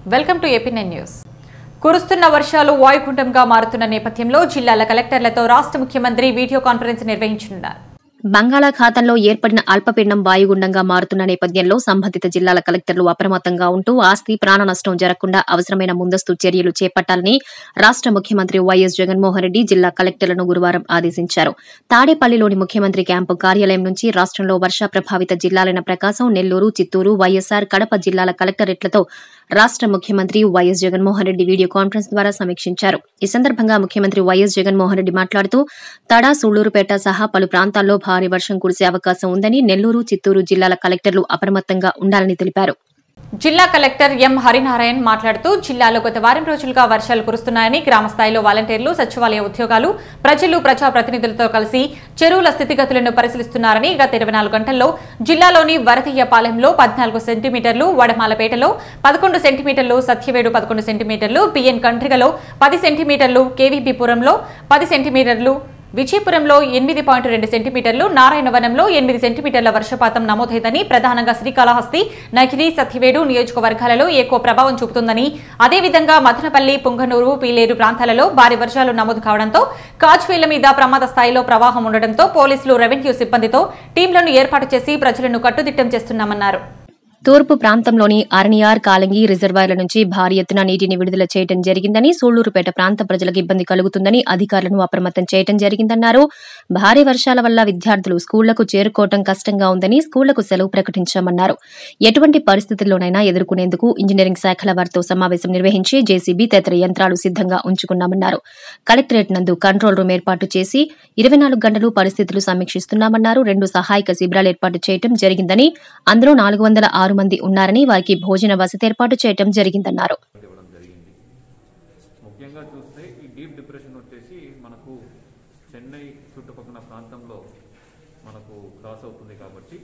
Welcome to AP nine news కురుస్తున్న వర్షాలు వాయుగుండంగా మారుతున్న నేపథ్యంలో జిల్లాల కలెక్టర్లతో రాష్ట్ర ముఖ్యమంత్రి వీడియో కాన్ఫరెన్స్ నిర్వహించనున్నారు బంగాళాఖాతంలో ఏర్పడిన అల్పపీడనం వాయుగుండంగా మారుతున్న నేపథ్యంలో సంబంధిత జిల్లాల కలెక్టర్లు అప్రమత్తంగా ఉంటూ ఆస్తి ప్రాణ నష్టం జరగకుండా అవసరమైన ముందస్తు చర్యలు చేపట్టాలని రాష్ట ముఖ్యమంత్రి వైఎస్ జగన్మోహన్ రెడ్డి జిల్లా కలెక్టర్లను గురువారం ఆదేశించారు తాడేపల్లిలోని ముఖ్యమంత్రి క్యాంపు కార్యాలయం నుంచి రాష్టంలో వర్ష ప్రభావిత జిల్లాలైన ప్రకాశం నెల్లూరు చిత్తూరు వైఎస్సార్ కడప జిల్లాల కలెక్టరేట్లతో రాష్ట ముఖ్యమంత్రి YS Jaganmohan Reddy video conference ద్వారా సమీక్షించారు ఈ సందర్భంగా ముఖ్యమంత్రి వైఎస్ జగన్మోహన్ రెడ్డి మాట్లాడుతూ తడా సూళ్లూరుపేట సహా పలు ప్రాంతాల్లో భారీ వర్షం కురిసే అవకాశం ఉందని నెల్లూరు చిత్తూరు జిల్లాల కలెక్టర్లు అప్రమత్తంగా ఉండాలని తెలిపారు జిల్లా కలెక్టర్ ఎం హరినారాయణ్ మాట్లాడుతూ జిల్లాలో గత వారం రోజులుగా వర్షాలు కురుస్తున్నాయని గ్రామ స్థాయిలో వాలంటీర్లు సచివాలయ ఉద్యోగాలు ప్రజలు ప్రజాప్రతినిధులతో కలిసి చెరువుల స్థితిగతులను పరిశీలిస్తున్నారని గత ఇరవై నాలుగు గంటల్లో జిల్లాలోని వరదయ్యపాలెంలో పద్నాలుగు సెంటీమీటర్లు వడమాలపేటలో పదకొండు సెంటీమీటర్లు సత్యవేడు పదకొండు సెంటీమీటర్లు బిఎన్ కండ్రిగలో పది సెంటీమీటర్లు కేవీబీపురంలో పది సెంటీమీటర్లు విజయపురంలో ఎనిమిది పాయింట్ రెండు సెంటీమీటర్లు నారాయణవనంలో ఎనిమిది సెంటీమీటర్ల వర్షపాతం నమోదైందని ప్రధానంగా శ్రీకాళహస్తి నగిరి సత్యవేడు నియోజకవర్గాలలో ఎక్కువ ప్రభావం చూపుతుందని అదేవిధంగా మదనపల్లి పుంగనూరు పీలేరు ప్రాంతాలలో భారీ వర్షాలు నమోదు కావడంతో కాజ్వేల మీద ప్రమాద స్థాయిలో ప్రవాహం ఉండడంతో పోలీసులు రెవెన్యూ సిబ్బందితో టీంలను ఏర్పాటు చేసి ప్రజలను కట్టుదిట్టం చేస్తున్నామన్నారు తూర్పు ప్రాంతంలోని అరణియార్ కాలంగి రిజర్వాయర్ల నుంచి భారీ ఎత్తున నీటిని విడుదల చేయడం జరిగిందని సూళ్లూరుపేట ప్రాంత ప్రజలకు ఇబ్బంది కలుగుతుందని అధికారులను అప్రమత్తం చేయడం జరిగిందన్నారు భారీ వర్షాల వల్ల విద్యార్థులు స్కూళ్లకు చేరుకోవడం కష్టంగా ఉందని స్కూళ్లకు సెలవు ప్రకటించామన్నారు ఎటువంటి పరిస్థితుల్లోనైనా ఎదుర్కొనేందుకు ఇంజనీరింగ్ శాఖల వారితో సమావేశం నిర్వహించి జేసీబీ తదితర యంత్రాలు సిద్దంగా ఉంచుకున్నామన్నారు కలెక్టరేట్ నందు కంట్రోల్ రూమ్ ఏర్పాటు చేసి ఇరవై నాలుగు గంటలు పరిస్థితులు సమీక్షిస్తున్నామన్నారు రెండు సహాయక శిబిరాలు ఏర్పాటు చేయడం జరిగిందని అందులో నాలుగు వందల ఆరు మంది ఉన్నారని వారికి భోజన వసతి ఏర్పాటు చేయడం జరిగిందన్నారు ఇవ్వడం జరిగింది ముఖ్యంగా చూస్తే ఈ డీప్ డిప్రెషన్ వచ్చేసి మనకు చెన్నై చుట్టుపక్కల ప్రాంతంలో మనకు క్రాస్ అవుతుంది కాబట్టి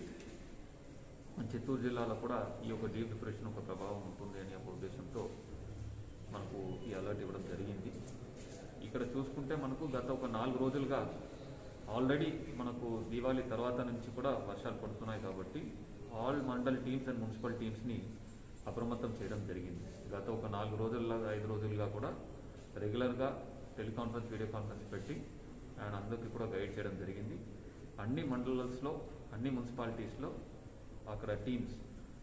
మన చిత్తూరు జిల్లాలో కూడా ఈ యొక్క డీప్ డిప్రెషన్ ఒక ప్రభావం ఉంటుంది అనే ఒక ఉద్దేశంతో మనకు ఈ అలర్ట్ ఇవ్వడం జరిగింది ఇక్కడ చూసుకుంటే మనకు గత ఒక నాలుగు రోజులుగా ఆల్రెడీ మనకు దీవాళీ తర్వాత నుంచి కూడా వర్షాలు పడుతున్నాయి కాబట్టి all mandal teams and municipal టీమ్స్ని అప్రమత్తం చేయడం జరిగింది గత ఒక నాలుగు రోజుల్లో ఐదు రోజులుగా కూడా రెగ్యులర్గా టెలికాన్ఫరెన్స్ వీడియో కాన్ఫరెన్స్ పెట్టి అండ్ అందరికీ కూడా గైడ్ చేయడం జరిగింది అన్ని మండలస్లో అన్ని మున్సిపాలిటీస్లో అక్కడ టీమ్స్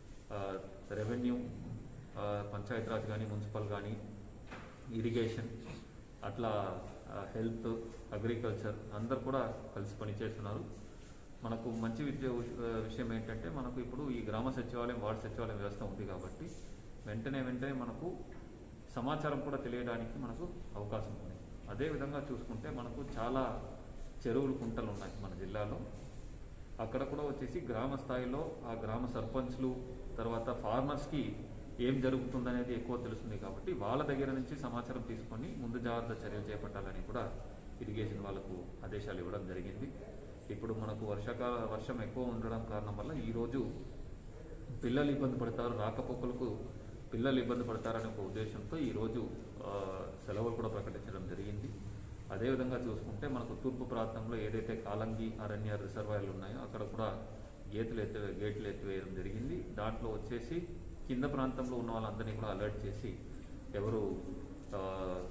రెవెన్యూ పంచాయతీరాజ్ కానీ మున్సిపల్ కానీ ఇరిగేషన్ అట్లా హెల్త్ అగ్రికల్చర్ అందరు కూడా కలిసి పనిచేస్తున్నారు మనకు మంచి విద్య విషయం ఏంటంటే మనకు ఇప్పుడు ఈ గ్రామ సచివాలయం వార్డు సచివాలయం వ్యవస్థ ఉంది కాబట్టి వెంటనే వెంటనే మనకు సమాచారం కూడా తెలియడానికి మనకు అవకాశం ఉంది అదేవిధంగా చూసుకుంటే మనకు చాలా చెరువులు కుంటలు ఉన్నాయి మన జిల్లాలో అక్కడ కూడా వచ్చేసి గ్రామ స్థాయిలో ఆ గ్రామ సర్పంచ్లు తర్వాత ఫార్మర్స్కి ఏం జరుగుతుందనేది ఎక్కువ తెలుస్తుంది కాబట్టి వాళ్ళ దగ్గర నుంచి సమాచారం తీసుకొని ముందు జాగ్రత్త చర్యలు చేపట్టాలని కూడా ఇరిగేషన్ వాళ్ళకు ఆదేశాలు ఇవ్వడం జరిగింది ఇప్పుడు మనకు వర్షాకాల వర్షం ఎక్కువ ఉండడం కారణం వల్ల ఈరోజు పిల్లలు ఇబ్బంది పడతారు రాకపోకలకు పిల్లలు ఇబ్బంది పడతారనే ఒక ఉద్దేశంతో ఈరోజు ఆ, సెలవులు కూడా ప్రకటించడం జరిగింది అదేవిధంగా చూసుకుంటే మనకు తూర్పు ప్రాంతంలో ఏదైతే కాలంగి అరణ్య రిజర్వాయర్లు ఉన్నాయో అక్కడ కూడా గేట్లు ఎత్తి గేట్లు ఎత్తివేయడం జరిగింది దాంట్లో వచ్చేసి కింద ప్రాంతంలో ఉన్న వాళ్ళందరినీ కూడా అలర్ట్ చేసి ఎవరు ఆ,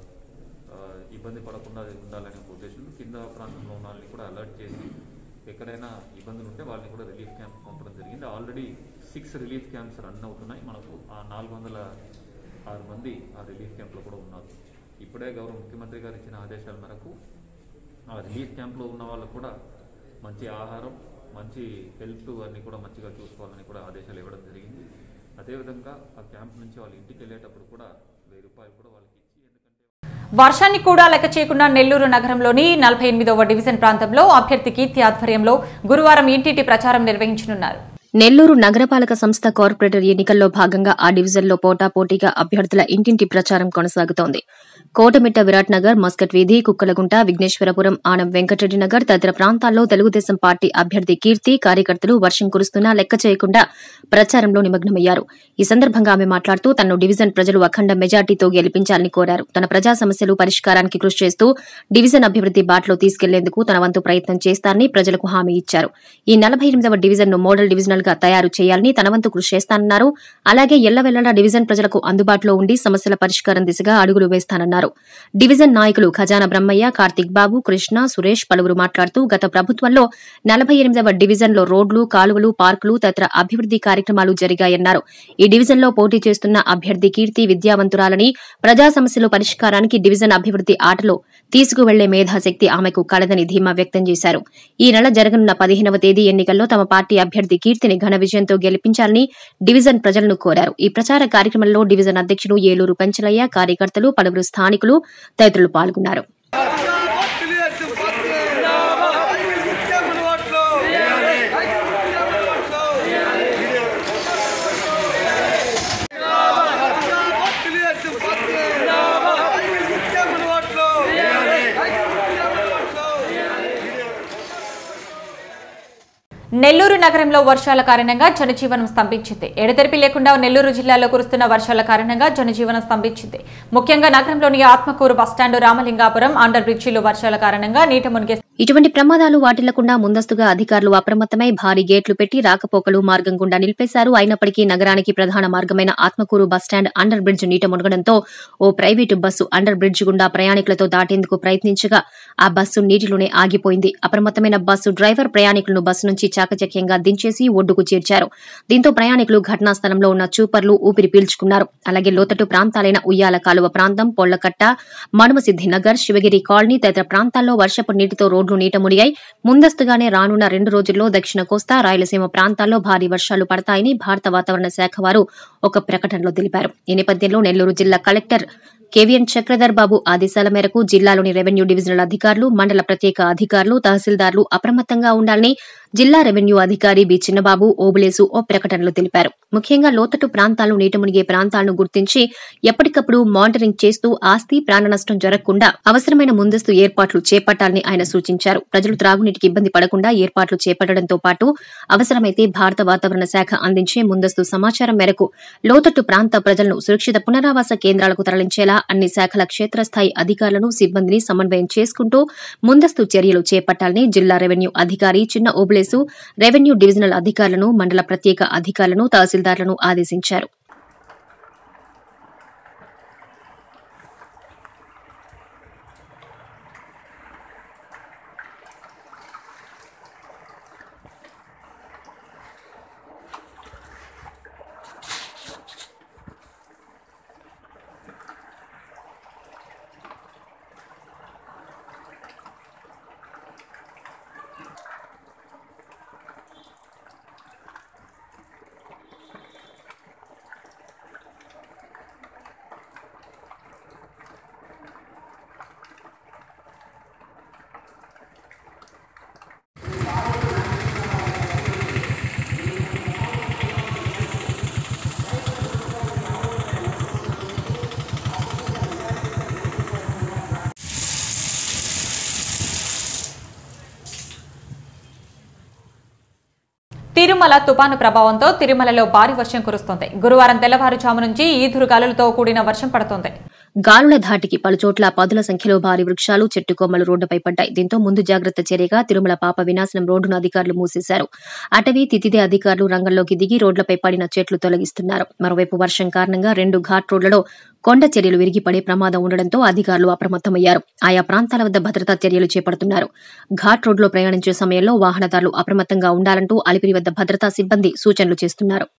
ఆ, ఇబ్బంది పడకుండా ఉండాలనే ఒక ఉద్దేశంతో కింద ప్రాంతంలో ఉన్న వాళ్ళని కూడా అలర్ట్ చేసి ఎక్కడైనా ఇబ్బందులు ఉంటే వాళ్ళని కూడా రిలీఫ్ క్యాంప్ పంపడం జరిగింది already six relief camps run అవుతున్నాయి మనకు ఆ నాలుగు వందల ఆరు మంది ఆ రిలీఫ్ క్యాంప్లో కూడా ఉన్నారు ఇప్పుడే గౌరవ ముఖ్యమంత్రి గారు ఇచ్చిన ఆదేశాల మేరకు ఆ రిలీఫ్ క్యాంప్లో ఉన్న వాళ్ళకు కూడా మంచి ఆహారం మంచి హెల్త్ అన్ని కూడా మంచిగా చూసుకోవాలని కూడా ఆదేశాలు ఇవ్వడం జరిగింది అదేవిధంగా ఆ క్యాంప్ నుంచి వాళ్ళ ఇంటికి వెళ్ళేటప్పుడు కూడా వెయ్యి రూపాయలు కూడా వాళ్ళకి ఇచ్చి ఎందుకంటే వర్షాన్ని కూడా లెక్క చేయకుండా నెల్లూరు నగరంలోని నలభై ఎనిమిదవ డివిజన్ ప్రాంతంలో అభ్యర్థి కీర్తి ఆధ్వర్యంలో గురువారం ఇంటింటి ప్రచారం నిర్వహించనున్నారు నెల్లూరు నగరపాలక సంస్థ కార్పొరేటర్ ఎన్నికల్లో భాగంగా ఆ డివిజన్లో పోటాపోటీగా అభ్యర్థుల ఇంటింటి ప్రచారం కొనసాగుతోంది కోటమిట్ట విరాట్ నగర్ మస్కట్ వీధి కుక్కలగుంట విఘ్నేశ్వరపురం ఆనం వెంకటరెడ్డి నగర్ తదితర ప్రాంతాల్లో తెలుగుదేశం పార్టీ అభ్యర్థి కీర్తి కార్యకర్తలు వర్షం కురుస్తున్నా లెక్క చేయకుండా ప్రచారంలో నిమగ్నమయ్యారు ఈ సందర్భంగా ఆమె మాట్లాడుతూ తనను డివిజన్ ప్రజలు అఖండ మెజార్టీతో గెలిపించాలని కోరారు తన ప్రజా సమస్యలు పరిష్కారానికి కృషి చేస్తూ డివిజన్ అభివృద్ది బాటలో తీసుకెళ్లేందుకు తన వంతు ప్రయత్నం చేస్తానని ప్రజలకు హామీ ఇచ్చారు ఈ నలభై ఎనిమిదవ డివిజన్ ను మోడల్ డివిజనల్ గా తయారు చేయాలని తన వంతు కృషి చేస్తానన్నారు అలాగే ఎల్లవెల్లలా డివిజన్ ప్రజలకు అందుబాటులో ఉండి సమస్యల పరిష్కారం దిశగా అడుగులు వేస్తానన్నారు డివిజన్ నాయకులు ఖజానా బ్రహ్మయ్య కార్తిక్ బాబు కృష్ణ సురేష్ పలువురు మాట్లాడుతూ గత ప్రభుత్వంలో నలభై ఎనిమిదవ డివిజన్ లో రోడ్లు కాలువలు పార్కులు తదితర అభివృద్ది కార్యక్రమాలు జరిగాయన్నారు ఈ డివిజన్ లో పోటీ చేస్తున్న అభ్యర్థి కీర్తి విద్యావంతురాలని ప్రజా సమస్యల పరిష్కారానికి డివిజన్ అభివృద్ది ఆటలో తీసుకువెళ్లే మేధాశక్తి ఆమెకు కలదని ధీమా వ్యక్తం చేశారు ఈ నెల జరగనున్న పదిహేనవ తేదీ ఎన్నికల్లో తమ పార్టీ అభ్యర్థి కీర్తిని ఘన విజయంతో గెలిపించాలని డివిజన్ ప్రజలను కోరారు ఈ ప్రచార కార్యక్రమంలో డివిజన్ అధ్యక్షుడు ఏలూరు పెంచలయ్య కార్యకర్తలు పలువురు స్థానికులు తదితరులు పాల్గొన్నారు తెలుగుదేశం పార్టీ విద్యామని ఓట్లు విద్యామని ఓట్లు తెలుగుదేశం పార్టీ విద్యామని ఓట్లు విద్యామని ఓట్లు నెల్లూరు నగరంలో వర్షాల కారణంగా జనజీవనం స్తంభించింది ఎడతెరిపి లేకుండా నెల్లూరు జిల్లాలో కురుస్తున్న వర్షాల కారణంగా జనజీవనం స్తంభించింది ముఖ్యంగా నగరంలోని ఆత్మకూరు బస్టాండు రామలింగాపురం అండర్ బ్రిడ్జిలో వర్షాల కారణంగా నీట మునిగే ఇటువంటి ప్రమాదాలు వాటిల్లకుండా ముందస్తుగా అధికారులు అప్రమత్తమై భారీ గేట్లు పెట్టి రాకపోకలు మార్గం గుండా నిలిపేశారు అయినప్పటికీ నగరానికి ప్రధాన మార్గమైన ఆత్మకూరు బస్టాండ్ అండర్ బ్రిడ్జ్ నీట మునగడంతో ఓ ప్రైవేటు బస్సు అండర్ బ్రిడ్జ్ గుండా ప్రయాణికులతో దాటేందుకు ప్రయత్నించగా ఆ బస్సు నీటిలోనే ఆగిపోయింది అప్రమత్తమైన బస్సు డ్రైవర్ ప్రయాణికులను బస్సు నుంచి చాకచక్యంగా దించేసి ఒడ్డుకు చేర్చారు దీంతో ప్రయాణికులు ఘటనా స్థలంలో ఉన్న చూపర్లు ఊపిరి పీల్చుకున్నారు అలాగే లోతట్టు ప్రాంతాలైన ఉయ్యాల కాలువ ప్రాంతం పొళ్లకట్ట మనుమసిద్ది నగర్ శివగిరి కాలనీ తదితర ప్రాంతాల్లో వర్షపు నీటితో రోడ్లు నీట మునిగాయి ముందస్తుగానే రానున్న రెండు రోజుల్లో దక్షిణ కోస్తా రాయలసీమ ప్రాంతాల్లో భారీ వర్షాలు పడతాయని భారత వాతావరణ శాఖ వారు ఒక ప్రకటనలో తెలిపారు ఈ నేపథ్యంలో నెల్లూరు జిల్లా కలెక్టర్ కేవీఎన్ చక్రధర్ బాబు ఆదేశాల మేరకు జిల్లాలోని రెవెన్యూ డివిజనల్ అధికారులు మండల ప్రత్యేక అధికారులు తహసీల్దార్లు అప్రమత్తంగా ఉండాలని జిల్లా రెవెన్యూ అధికారి బి చిన్నబాబు ఓబులేసు ఓ ప్రకటనలో తెలిపారు ముఖ్యంగా లోతట్టు ప్రాంతాలు నీట మునిగే ప్రాంతాలను గుర్తించి ఎప్పటికప్పుడు మానిటరింగ్ చేస్తూ ఆస్తి ప్రాణ నష్టం జరగకుండా అవసరమైన ముందస్తు ఏర్పాట్లు చేపట్టాలని ఆయన సూచించారు ప్రజలు త్రాగునీటికి ఇబ్బంది పడకుండా ఏర్పాట్లు చేపట్టడంతో పాటు అవసరమైతే భారత వాతావరణ శాఖ అందించే ముందస్తు సమాచారం మేరకు లోతట్టు ప్రాంత ప్రజలను సురక్షిత పునరావాస కేంద్రాలకు తరలించేలా అన్ని శాఖల క్షేత్రస్థాయి అధికారులను సిబ్బందిని సమన్వయం చేసుకుంటూ ముందస్తు చర్యలు చేపట్టాలని జిల్లా రెవెన్యూ అధికారి చిన్న ఓబులేసు రెవెన్యూ డివిజనల్ అధికారులను మండల ప్రత్యేక అధికారులను తహసీల్దార్లను ఆదేశించారు తిరుమల తుపాను ప్రభావంతో తిరుమలలో భారీ వర్షం కురుస్తోంది గురువారం తెల్లవారుజాము నుంచి ఈదురు గాలులతో కూడిన వర్షం పడుతోంది గాలుల ధాటికి పలుచోట్ల పదుల సంఖ్యలో భారీ వృక్షాలు చెట్టు కొమ్మలు రోడ్డుపై పడ్డాయి దీంతో ముందు జాగ్రత్త చర్యగా తిరుమల పాప వినాశనం రోడ్డును అధికారులు మూసేశారు అటవీ తితిదే అధికారులు రంగంలోకి దిగి రోడ్లపై పడిన చెట్లు తొలగిస్తున్నారు మరోవైపు వర్షం కారణంగా రెండు ఘాట్ రోడ్లలో కొండ చర్యలు విరిగిపడే ప్రమాదం ఉండడంతో అధికారులు అప్రమత్తమయ్యారు ఆయా ప్రాంతాల వద్ద భద్రతా చర్యలు చేపడుతున్నారు ఘాట్ రోడ్లో ప్రయాణించే సమయంలో వాహనదారులు అప్రమత్తంగా ఉండాలంటూ అలిపిరి వద్ద భద్రతా సిబ్బంది సూచనలు చేస్తున్నారు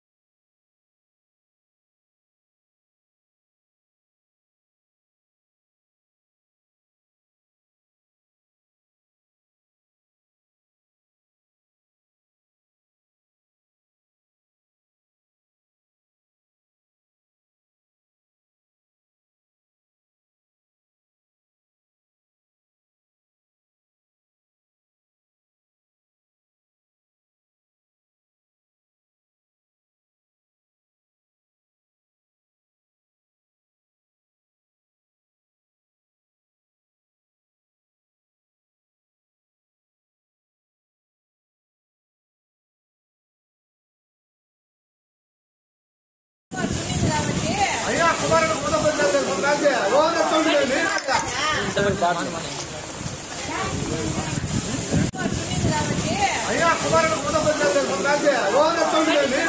అయ్యా కుమారుడు కుటుంబం రోజు తొమ్మిది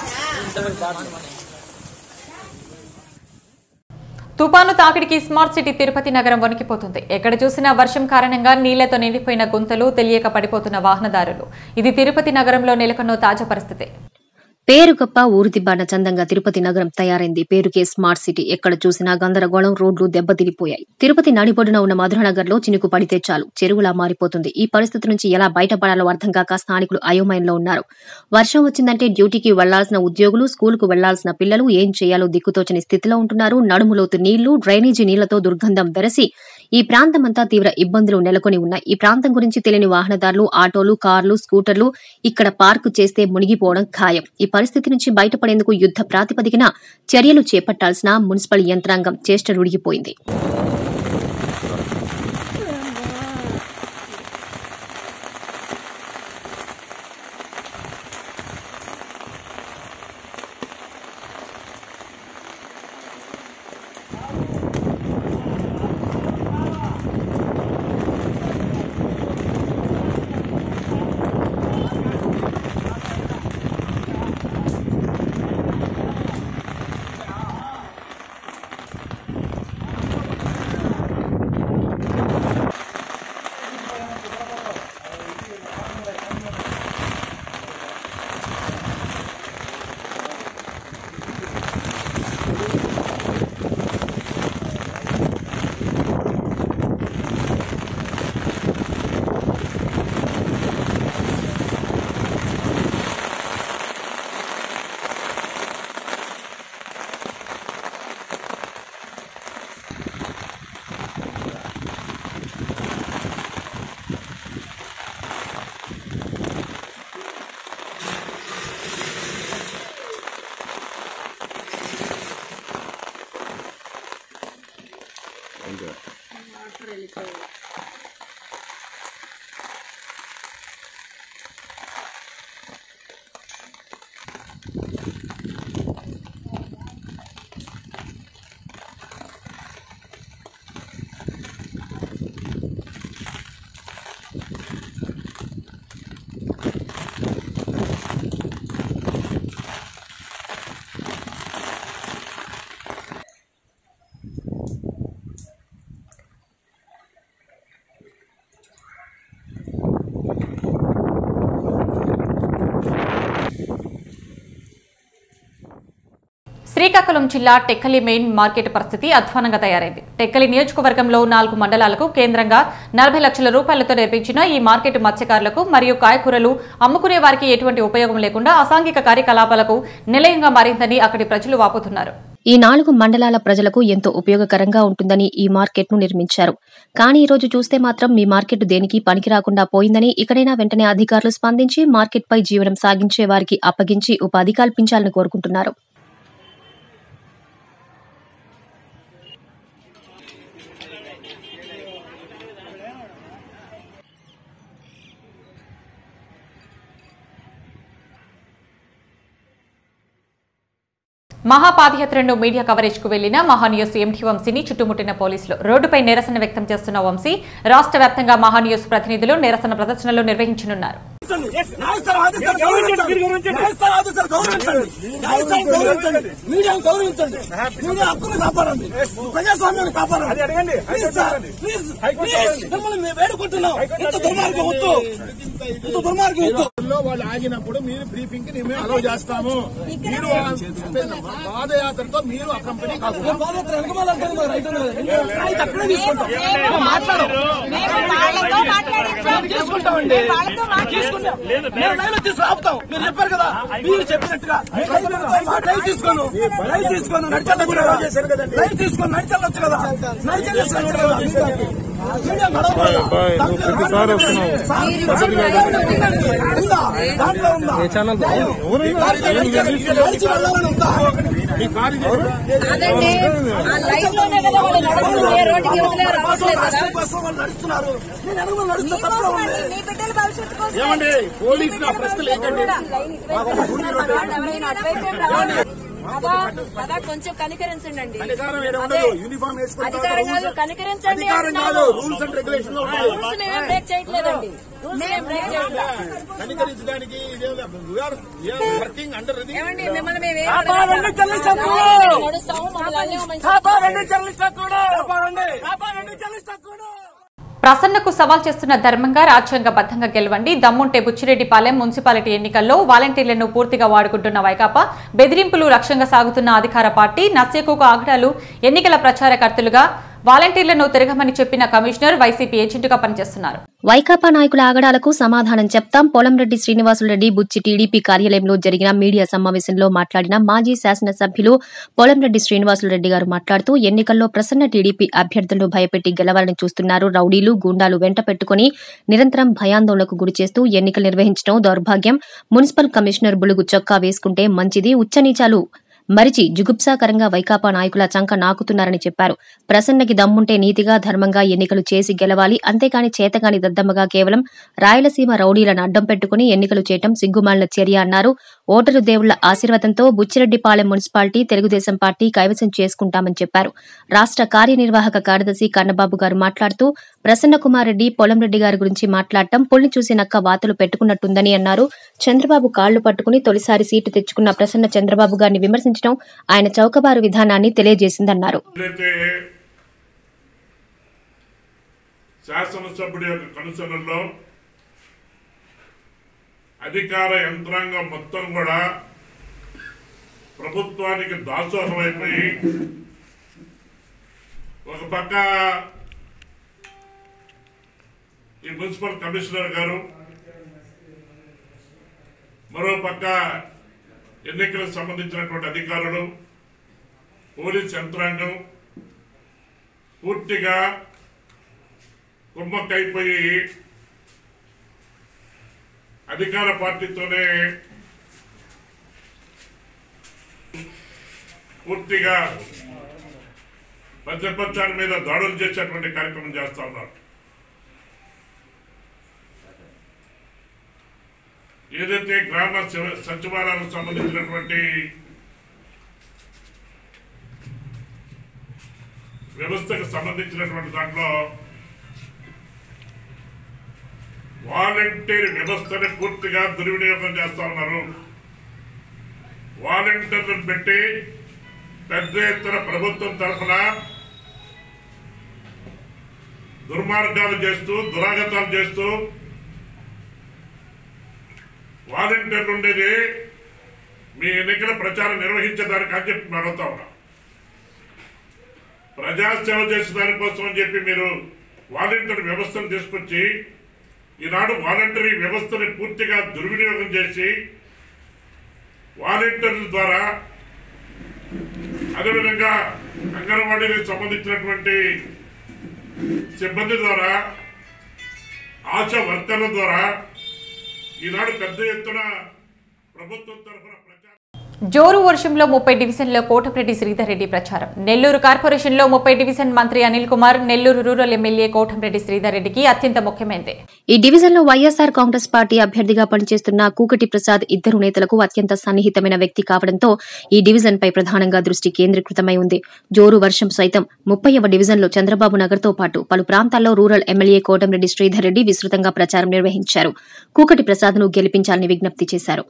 తుపాను తాకిడికి స్మార్ట్ సిటీ తిరుపతి నగరం వణికిపోతుంది ఎక్కడ చూసినా వర్షం కారణంగా నీళ్లతో నిండిపోయిన గుంతలు తెలియక పడిపోతున్న వాహనదారులు ఇది తిరుపతి నగరంలో నెలకొన్న తాజా పరిస్థితి పేరు గొప్ప ఊరిదిబ్బాన చందంగా తిరుపతి నగరం తయారైంది పేరుకే స్మార్ట్ సిటీ ఎక్కడ చూసినా గందరగోళం రోడ్లు దెబ్బతిరిపోయాయి తిరుపతి నడిబొడ్డున ఉన్న మధురనగర్ లో చినుకు పడితే చాలు చెరువులా మారిపోతుంది ఈ పరిస్థితి నుంచి ఎలా బయటపడాలో అర్థం కాక స్థానికులు అయోమయంలో ఉన్నారు వర్షం వచ్చిందంటే డ్యూటీకి వెళ్లాల్సిన ఉద్యోగులు స్కూలుకు వెళ్లాల్సిన పిల్లలు ఏం చేయాలో దిక్కుతోచని స్థితిలో ఉంటున్నారు నడుములోతు నీళ్లు డ్రైనేజీ నీళ్లతో దుర్గంధం వెరసి ఈ ప్రాంతమంతా తీవ్ర ఇబ్బందులు నెలకొని ఉన్నాయి ఈ ప్రాంతం గురించి తెలియని వాహనదారులు ఆటోలు కార్లు స్కూటర్లు ఇక్కడ పార్కు చేస్తే మునిగిపోవడం ఖాయం ఈ పరిస్థితి నుంచి బయటపడేందుకు యుద్ధ ప్రాతిపదికన చర్యలు చేపట్టాల్సిన మున్సిపల్ యంత్రాంగం చేష్టలుడిగిపోయింది శ్రీకాకుళం జిల్లా టెక్కలి మెయిన్ మార్కెట్ పరిస్థితి అధ్వానంగా తయారైంది టెక్కలి నియోజకవర్గంలో నాలుగు మండలాలకు కేంద్రంగా నలభై లక్షల రూపాయలతో నిర్మించిన ఈ మార్కెట్ మత్స్యకారులకు మరియు కాయకూరలు అమ్ముకునే వారికి ఎటువంటి ఉపయోగం లేకుండా అసాంఘిక కార్యకలాపాలకు నిలయంగా మారిందని అక్కడి ప్రజలు వాపోతున్నారు ఈ నాలుగు మండలాల ప్రజలకు ఎంతో ఉపయోగకరంగా ఉంటుందని ఈ మార్కెట్ ను నిర్మించారు కానీ ఈ రోజు చూస్తే మాత్రం మీ మార్కెట్ దేనికి పనికి రాకుండా పోయిందని ఇకనైనా వెంటనే అధికారులు స్పందించి మార్కెట్ పై జీవనం సాగించే వారికి అప్పగించి ఉపాధి కల్పించాలని కోరుకుంటున్నారు మహాపాదయాత్రను మీడియా కవరేజ్ కు వెళ్లిన మహాన్యూస్ ఎంటీ వంశీని చుట్టుముట్టిన పోలీసులు రోడ్డుపై నిరసన వ్యక్తం చేస్తున్న వంశీ రాష్ట్ర వ్యాప్తంగా మహాన్యూస్ ప్రతినిధులు నిరసన ప్రదర్శనలు నిర్వహించనున్నారు న్యాయస్థానం ఆదేశాలు గౌరవించండి న్యాయస్థానం ఆదేశాలు గౌరవించండి న్యాయస్థానం గౌరవించండి మీడియాను గౌరవించండి మీడియా హక్కును కాపాడండి ప్రజాస్వామ్యాన్ని కాపాడండి ప్లీజ్ సార్ ప్లీజ్ ప్లీజ్ మిమ్మల్ని మేము వేడుకుంటున్నాం ఇంత దుర్మార్గం వద్దు ఇంత దుర్మార్గం వద్దు లో వాళ్ళు ఆగినప్పుడు మీరు బ్రీఫింగ్ కి మేము అలౌ చేస్తాము మీరు పాదయాత్రతో మీరు ఆ కంపెనీ కాదు మేము పాదయాత్ర వెనకమాలంటే మాకు రైట్ ఉన్నది. ఇంకా స్థాయికి అక్కడే తీసుకుంటాం మేము మాట్లాడం తీసుకుంటామండి తీసుకుంటాం మేము లైవ్ తీసుకు ఆపుతాం మీరు చెప్పారు కదా మీరు చెప్పినట్టుగా లైవ్ తీసుకోను లైవ్ తీసుకోను నడిచాలి లైవ్ తీసుకొని నడిచాలొచ్చు కదా నడిచాలి మీడియా నడవకూడదా? ఉందా? దాంట్లో ఉందా? న్యాయం. నడిచి నడిచి వెళ్ళాలని ఉందా? కోసం వాళ్ళు నడుస్తున్నారు నేను అనుకుని నడుస్తే తప్పే ఉంది ఏమండి పోలీసులు ఆ ప్రశ్నలు ఏంటండి మాకు బాబా పట్టు- బాబా కొంచెం కనికరించండి అండి అధికారం ఏడ అదే. ఉండదు యూనిఫామ్ వేసుకుంటారు అధికారం కాదు కనికరించండి అధికారం కాదు అంటున్నాము. రూల్స్ అండ్ రెగ్యులేషన్ ఆ రూల్స్ మేమేం బ్రేక్ చేయట్లేదండి రూల్స్ ఏం బ్రేక్ చేయట్లేదు కనికరించడానికి వర్కింగ్ అండర్ ఇది ఏమండి మిమ్మల్ని మేము ఏం కాపాడండి అడగలేదు. చెల్లిస్తాము. మేము నడుస్తాము మమ్మల్ని అన్నీ మమ్మల్ని కాపాడండి చెల్లిస్తాడు కాపాడండి కాపాడండి చెల్లిస్తాడు ప్రసన్నకు సవాల్ చేస్తున్న ధర్మంగా రాజ్యాంగబద్ధంగా గెలవండి దమ్ముంటే బుచ్చిరెడ్డిపాలెం మున్సిపాలిటీ ఎన్నికల్లో వాలంటీర్లను పూర్తిగా వాడుకుంటున్న వైకాపా బెదిరింపులు లక్ష్యంగా సాగుతున్న అధికార పార్టీ నస్యకుకు ఆగడాలు ఎన్నికల ప్రచారకర్తలుగా వాలంటీర్లను తిరగమని చెప్పిన కమిషనర్ వైసీపీ ఏజెంటుగా పనిచేస్తున్నారు వైకాపా నాయకుల ఆగడాలకు సమాధానం చెప్తాం పొలంరెడ్డి శ్రీనివాసులరెడ్డి బుచ్చి టీడీపీ కార్యాలయంలో జరిగిన మీడియా సమావేశంలో మాట్లాడిన మాజీ శాసనసభ్యులు పొలంరెడ్డి శ్రీనివాసులరెడ్డి గారు మాట్లాడుతూ ఎన్నికల్లో ప్రసన్న టీడీపీ అభ్యర్థులను భయపెట్టి గెలవాలని చూస్తున్నారు రౌడీలు గూండాలు వెంట పెట్టుకుని నిరంతరం భయాందోళనకు గురిచేస్తూ ఎన్నికలు నిర్వహించడం దౌర్భాగ్యం మున్సిపల్ కమిషనర్ బులుగు చొక్కా వేసుకుంటే మంచిది ఉచ్చనీచాలు మరిచి జుగుప్సాకరంగా వైకాపా నాయకుల చంక నాకుతున్నారని చెప్పారు ప్రసన్నకి దమ్ముంటే నీతిగా ధర్మంగా ఎన్నికలు చేసి గెలవాలి అంతేకాని చేతగాని దద్దమ్మగా కేవలం రాయలసీమ రౌడీలను అడ్డం పెట్టుకుని ఎన్నికలు చేయటం సిగ్గుమాలిన చర్య అన్నారు ఓటరు దేవుళ్ల ఆశీర్వాదంతో బుచ్చిరెడ్డిపాలెం మున్సిపాలిటీ తెలుగుదేశం పార్టీ కైవసం చేసుకుంటామని చెప్పారు రాష్ట్ర కార్యనిర్వాహక కార్యదర్శి కన్నబాబు గారు మాట్లాడుతూ ప్రసన్న కుమార్ రెడ్డి పొలంరెడ్డి గారి గురించి మాట్లాడటం పుల్ని చూసి నక్క వాతులు పెట్టుకున్నట్టుందని అన్నారు చంద్రబాబు కాళ్లు పట్టుకుని తొలిసారి సీటు తెచ్చుకున్న ప్రసన్న చంద్రబాబు గారిని విమర్శించడం ఆయన చౌకబారు విధానాన్ని తెలియజేసిందన్నారు ఏదైతే శాసనసభ్యుడి యొక్క కనుసనల్లో అధికార యంత్రాంగం మొత్తం కూడా ప్రభుత్వానికి దాసోహం అయిపోయి ఒక పక్క ఈ మున్సిపల్ కమిషనర్ గారు మరో పక్క ఎన్నికలకు సంబంధించినటువంటి అధికారులు పోలీస్ యంత్రాంగం పూర్తిగా కుమ్మక్కైపోయి అధికార పార్టీతోనే పూర్తిగా ప్రతిపక్షాల మీద దాడులు చేసేటువంటి కార్యక్రమం చేస్తా ఉన్నారు ఏదైతే గ్రామ శివ- సచివాలయాలకు సంబంధించినటువంటి వ్యవస్థకు సంబంధించినటువంటి దాంట్లో వాలంటీర్ వ్యవస్థని పూర్తిగా దుర్వినియోగం చేస్తా ఉన్నారు వాలంటీర్లను పెట్టి పెద్ద ఎత్తున ప్రభుత్వం తరఫున దుర్మార్గాలు చేస్తూ దురాగతాలు చేస్తూ వాలంటీర్లు ఉండేది మీ ఎన్నికల ప్రచారం నిర్వహించేదానికి అని చెప్పి మేము అడుగుతా ఉన్నాం ప్రజాసేవ చేసే దానికోసం అని చెప్పి మీరు వాలంటీర్ వ్యవస్థను తీసుకొచ్చి ఈనాడు వాలంటరీ వ్యవస్థని పూర్తిగా దుర్వినియోగం చేసి వాలంటీర్ల ద్వారా అదేవిధంగా అంగన్వాడీకి సంబంధించినటువంటి సిబ్బంది ద్వారా ఆశా వర్కర్ల ద్వారా ఈనాడు పెద్ద ఎత్తున ప్రభుత్వం తరఫున ప్రచారం జోరు వర్షంలో ముప్పై డివిజన్లో కోటమిరెడ్డి శ్రీధర్ రెడ్డి ప్రచారం నెల్లూరు కార్పొరేషన్లో ముప్పై డివిజన్ మంత్రి అనిల్ కుమార్ నెల్లూరు రూరల్ ఎమ్మెల్యే కోటమిరెడ్డి శ్రీధర్ రెడ్డికి అత్యంత ముఖ్యమైనది ఈ డివిజన్లో వైఎస్సార్ కాంగ్రెస్ పార్టీ అభ్యర్థిగా పనిచేస్తున్న కూకటి ప్రసాద్ ఇద్దరు నేతలకు అత్యంత సన్నిహితమైన వ్యక్తి కావడంతో ఈ డివిజన్ పై ప్రధానంగా దృష్టి కేంద్రీకృతమై ఉంది జోరు వర్షం సైతం ముప్పైవ డివిజన్లో చంద్రబాబు నగర్ తో పాటు పలు ప్రాంతాల్లో రూరల్ ఎమ్మెల్యే కోటంరెడ్డి శ్రీధర్ రెడ్డి విస్తృతంగా ప్రచారం నిర్వహించారు కూకటి ప్రసాద్ ను గెలిపించాలని విజ్ఞప్తి చేశారు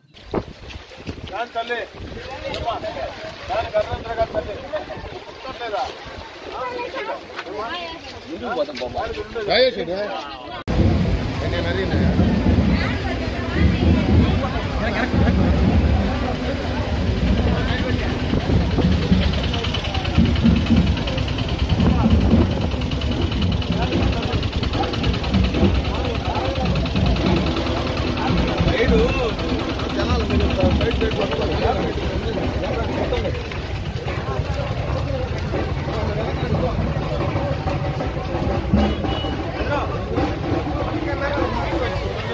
ఆ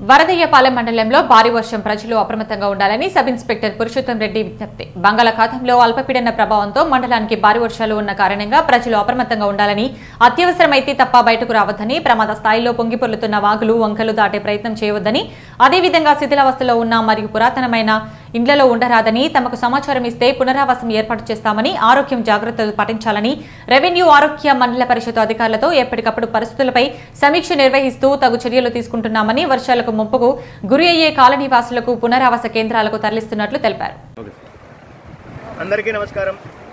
వరదయ్యపాలెం మండలంలో భారీ వర్షం ప్రజలు అప్రమత్తంగా ఉండాలని సబ్ ఇన్స్పెక్టర్ పురుషోత్తం రెడ్డి విజ్ఞప్తి బంగాళాఖాతంలో అల్పపీడన ప్రభావంతో మండలానికి భారీ వర్షాలు ఉన్న కారణంగా ప్రజలు అప్రమత్తంగా ఉండాలని అత్యవసరమైతే తప్ప బయటకు రావద్దని ప్రమాద స్థాయిలో పొంగిపొర్లుతున్న వాగులు వంకలు దాటే ప్రయత్నం చేయవద్దని అదేవిధంగా శిథిలావస్థలో ఉన్న మరియు పురాతనమైన ఇండ్లలో ఉండరాదని తమకు సమాచారం ఇస్తే పునరావాసం ఏర్పాటు చేస్తామని ఆరోగ్యం జాగ్రత్తలు పాటించాలని రెవెన్యూ ఆరోగ్య మండల పరిషత్ అధికారులతో ఎప్పటికప్పుడు పరిస్థితులపై సమీక్ష నిర్వహిస్తూ తగు చర్యలు తీసుకుంటున్నామని వర్షాలకు ముప్పుకు గురి అయ్యే కాలనీ వాసులకు పునరావాస కేంద్రాలకు తరలిస్తున్నట్లు తెలిపారు అందరికీ నమస్కారం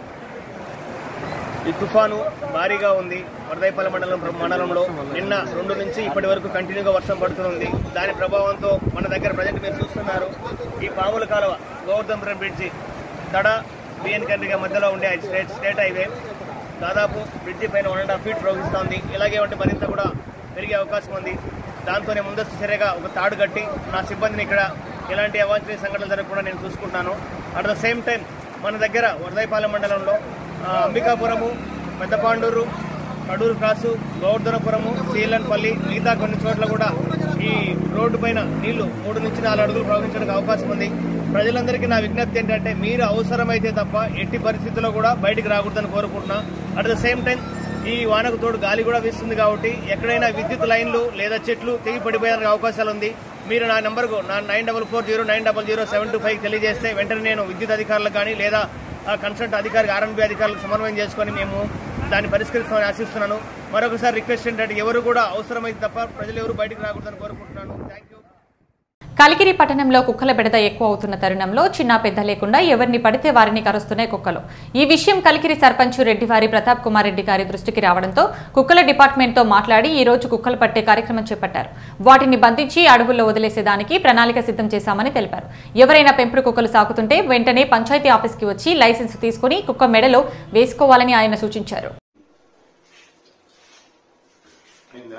ఈ తుఫాను భారీగా ఉంది వరదైపల్లి మండలం మండలంలో నిన్న రెండు నుంచి ఇప్పటి వరకు కంటిన్యూగా వర్షం పడుతుంది దాని ప్రభావంతో మన దగ్గర ప్రజెంట్ మీరు చూస్తున్నారు ఈ పాముల కాలువ గోవర్ధంపురం బ్రిడ్జి తడ బిఎన్ కండ్రిగా మధ్యలో ఉండే స్టేట్ స్టేట్ హైవే దాదాపు బ్రిడ్జి పైన వన్ అండ్ హాఫ్ ఫీట్ ప్రవహిస్తోంది ఇలాగే ఉంటే మరింత కూడా పెరిగే అవకాశం ఉంది దాంతోనే ముందస్తు చర్యగా ఒక తాడు కట్టి నా సిబ్బందిని ఇక్కడ ఎలాంటి అవాంఛనీయ సంఘటనలు జరగకుండా నేను చూసుకుంటాను అట్ ద సేమ్ టైం మన దగ్గర వరదైపాలెం మండలంలో ఆ, అంబికాపురము పెద్దపాండూరు కడూరు క్రాసు గౌర్ధనపురము సీలన్పల్లి మిగతా కొన్ని చోట్ల కూడా ఈ రోడ్డు పైన నీళ్లు మూడు నుంచి నాలుగు అడుగులు ప్రవహించడానికి అవకాశం ఉంది ప్రజలందరికీ నా విజ్ఞప్తి ఏంటంటే మీరు అవసరమైతే తప్ప ఎట్టి పరిస్థితుల్లో కూడా బయటికి రాకూడదని కోరుకుంటున్నా అట్ ద సేమ్ టైం ఈ వానకు తోడు గాలి కూడా వీస్తుంది కాబట్టి ఎక్కడైనా విద్యుత్ లైన్లు లేదా చెట్లు తెగి పడిపోయేందుకు అవకాశాలు ఉంది మీరు నా నెంబర్కు నా nine double four zero nine double zero seven two five తెలియజేస్తే వెంటనే నేను విద్యుత్ అధికారులకు కానీ లేదా ఆ కన్సల్ట్ అధికారి ఆర్ఎన్బి అధికారులకు సమన్వయం చేసుకొని మేము దాన్ని పరిష్కరిస్తామని ఆశిస్తున్నాను మరొకసారి రిక్వెస్ట్ ఏంటంటే ఎవరు కూడా అవసరమైతే తప్ప ప్రజలు ఎవరు బయటకు రాకూడదని కోరుకుంటున్నాను థ్యాంక్ యూ కలికిరి పట్టణంలో కుక్కల బెడద ఎక్కువ అవుతున్న తరుణంలో చిన్న పెద్ద లేకుండా ఎవరిని పడితే వారిని కరుస్తున్నాయి కుక్కలు ఈ విషయం కలికిరి సర్పంచ్ రెడ్డివారి ప్రతాప్ కుమార్ రెడ్డి గారి దృష్టికి రావడంతో కుక్కల డిపార్ట్మెంట్తో మాట్లాడి ఈ రోజు కుక్కలు పట్టే కార్యక్రమం చేపట్టారు వాటిని బంధించి అడవుల్లో వదిలేసేదానికి ప్రణాళిక సిద్ధం చేశామని తెలిపారు ఎవరైనా పెంపుడు కుక్కలు సాకుతుంటే వెంటనే పంచాయతీ ఆఫీస్కి వచ్చి లైసెన్స్ తీసుకుని కుక్క మెడలో వేసుకోవాలని ఆయన సూచించారు అయిందా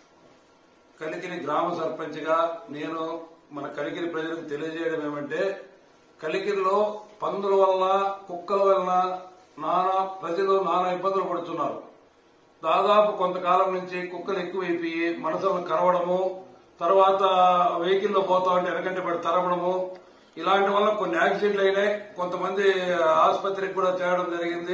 కలికిరి గ్రామ సర్పంచ్గా నేను మన కలికిరి ప్రజలకు తెలియజేయడం ఏమంటే కలికిరిలో పందుల వలన కుక్కల వలన నానా ప్రజలు నానా ఇబ్బందులు పడుతున్నారు దాదాపు కొంతకాలం నుంచి కుక్కలు ఎక్కువైపోయి మనసులను కరవడము తర్వాత వెహికల్లో పోతా ఉంటే వెనకంటే పడి తరమడము ఇలాంటి వల్ల కొన్ని యాక్సిడెంట్లు అయినాయి కొంతమంది ఆసుపత్రికి కూడా చేరడం జరిగింది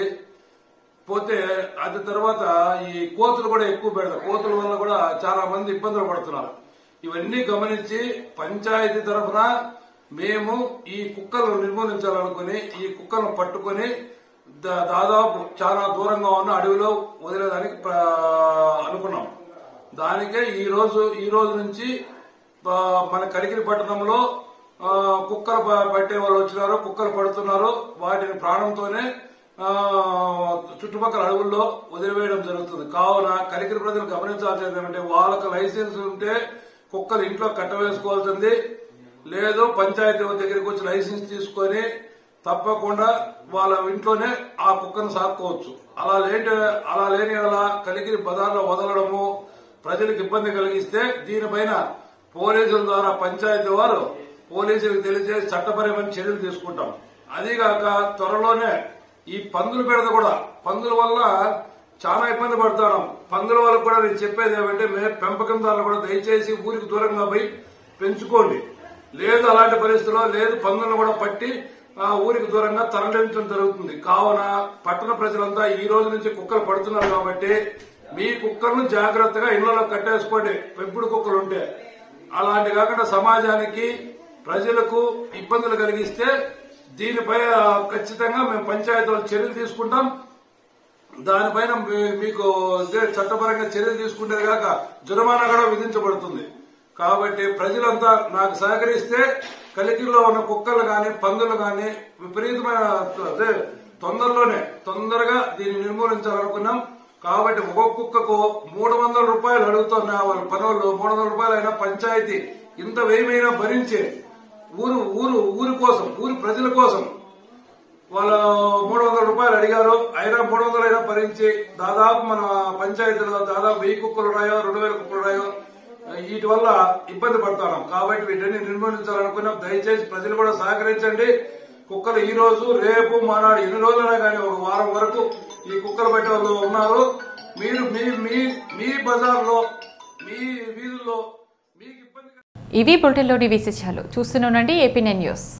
పోతే అది తర్వాత ఈ కోతులు కూడా ఎక్కువ పెడతారు కోతుల వల్ల కూడా చాలా మంది ఇబ్బందులు పడుతున్నారు ఇవన్నీ గమనించి పంచాయతీ తరఫున మేము ఈ కుక్కలను నిర్మూలించాలనుకుని ఈ కుక్కలను పట్టుకొని దా- దాదాపు చాలా దూరంగా ఉన్న అడవిలో వదిలేదానికి ప్ర- అనుకున్నాం దానికే ఈ రోజు ఈ రోజు నుంచి ఆ, మన కలికిరి పట్టణంలో ఆ, కుక్కలు ప- పట్టే వాళ్ళు వచ్చినారు కుక్కలు పడుతున్నారు వాటిని ప్రాణంతోనే ఆ, చుట్టుపక్కల అడవుల్లో వదిలివేయడం జరుగుతుంది కావున కలికిరి ప్రజలు గమనించాల్సింది ఏంటంటే వాళ్ళకు లైసెన్స్ ఉంటే కుక్కలు ఇంట్లో కట్టవేసుకోవాల్సింది లేదు పంచాయతీ దగ్గరికి వచ్చి లైసెన్స్ తీసుకొని తప్పకుండా వాళ్ళ ఇంట్లోనే ఆ కుక్కను సాక్కోవచ్చు అలా లేని అలా లేని అలా కలిగిరి బజార్లో వదలడము ప్రజలకు ఇబ్బంది కలిగిస్తే దీనిపైన పోలీసుల ద్వారా పంచాయతీ వారు పోలీసులకు తెలియజేసి చట్టపరమైన చర్యలు తీసుకుంటాం అదిగాక త్వరలోనే ఈ పందులు పెడత కూడా పందుల వల్ల చాలా ఇబ్బంది పడతాం పందుల వల్ల కూడా నేను చెప్పేది ఏమంటే మే పెంపకందారులు కూడా దయచేసి ఊరికి దూరంగా పోయి పెంచుకోండి లేదు అలాంటి పరిస్థితుల్లో లేదు పందులను కూడా పట్టి ఆ ఊరికి దూరంగా తరలించడం జరుగుతుంది కావున పట్టణ ప్రజలంతా ఈ రోజు నుంచి కుక్కలు పడుతున్నారు కాబట్టి మీ కుక్కలను జాగ్రత్తగా ఇళ్లలో కట్టేసుకోండి పెంపుడు కుక్కలు ఉంటే అలాంటి కాకుండా సమాజానికి ప్రజలకు ఇబ్బందులు కలిగిస్తే దీనిపై ఆ, ఖచ్చితంగా మేము పంచాయతీలు చర్యలు తీసుకుంటాం దానిపైన మీ- మీకు ఇదే చట్టపరంగా చర్యలు తీసుకుంటే కాక జుర్మానా కూడా విధించబడుతుంది కాబట్టి ప్రజలంతా నాకు సహకరిస్తే కలికిరిలో ఉన్న కుక్కలు గాని పందులు గాని విపరీతమైన అదే తొందరలోనే తొందరగా దీన్ని నిర్మూలించాలనుకున్నాం కాబట్టి ఒక్కొక్క కుక్కకు మూడు వందల రూపాయలు అడుగుతున్న వాళ్ళ పనులు మూడు వందల రూపాయలు అయినా పంచాయతీ ఇంత వ్యయమైనా భరించే ఊరు ఊరు ఊరి కోసం ఊరి ప్రజల కోసం వాళ్ళు మూడు వందల రూపాయలు అడిగారు అయినా మూడు వందలు అయినా భరించి దాదాపు మన పంచాయతీలో దాదాపు వెయ్యి కుక్కలు ఉన్నాయో రెండు వేల కుక్కలు ఉన్నాయో వీటి వల్ల ఇబ్బంది పడతాం కాబట్టి వీటిని నిర్మూలించాలనుకున్నాం దయచేసి ప్రజలు కూడా సహకరించండి కుక్కలు ఈ రోజు రేపు మానాడు ఎన్ని రోజులైనా కానీ ఒక వారం వరకు ఈ కుక్కలు పట్టే వాళ్ళు ఉన్నారు మీరు మీ మీ మీ బజార్లో మీ వీధుల్లో మీకు ఇబ్బంది ఇవి బులెటిన్లోని విశేషాలు చూస్తూనే ఉండండి ఏపీ న్యూస్